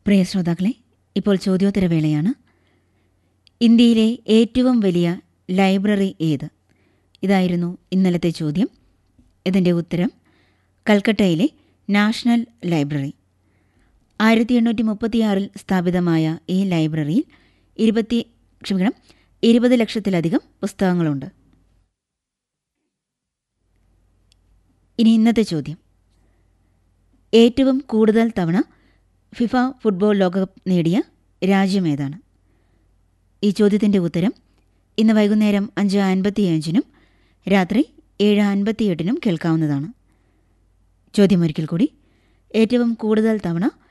പ്രിയ ശ്രോതാക്കളെ ഇപ്പോൾ ചോദ്യോത്തരവേളയാണ് ഇന്ത്യയിലെ ഏറ്റവും വലിയ ലൈബ്രറി ഏത് ഇതായിരുന്നു ഇന്നലത്തെ ചോദ്യം ഇതിൻ്റെ ഉത്തരം കൽക്കട്ടയിലെ നാഷണൽ ലൈബ്രറി ആയിരത്തി എണ്ണൂറ്റി മുപ്പത്തിയാറിൽ സ്ഥാപിതമായ ഈ ലൈബ്രറിയിൽ ഇരുപത്തി ക്ഷമിക്കണം ഇരുപത് ലക്ഷത്തിലധികം പുസ്തകങ്ങളുണ്ട് ഇനി ഇന്നത്തെ ചോദ്യം ഏറ്റവും കൂടുതൽ തവണ ഫിഫ ഫുട്ബോൾ ലോകകപ്പ് നേടിയ രാജ്യമേതാണ് ഈ ചോദ്യത്തിൻ്റെ ഉത്തരം ഇന്ന് വൈകുന്നേരം അഞ്ച് അൻപത്തിയഞ്ചിനും രാത്രി ഏഴ് അൻപത്തിയെട്ടിനും കേൾക്കാവുന്നതാണ് ചോദ്യമൊരിക്കൽ കൂടി ഏറ്റവും കൂടുതൽ തവണ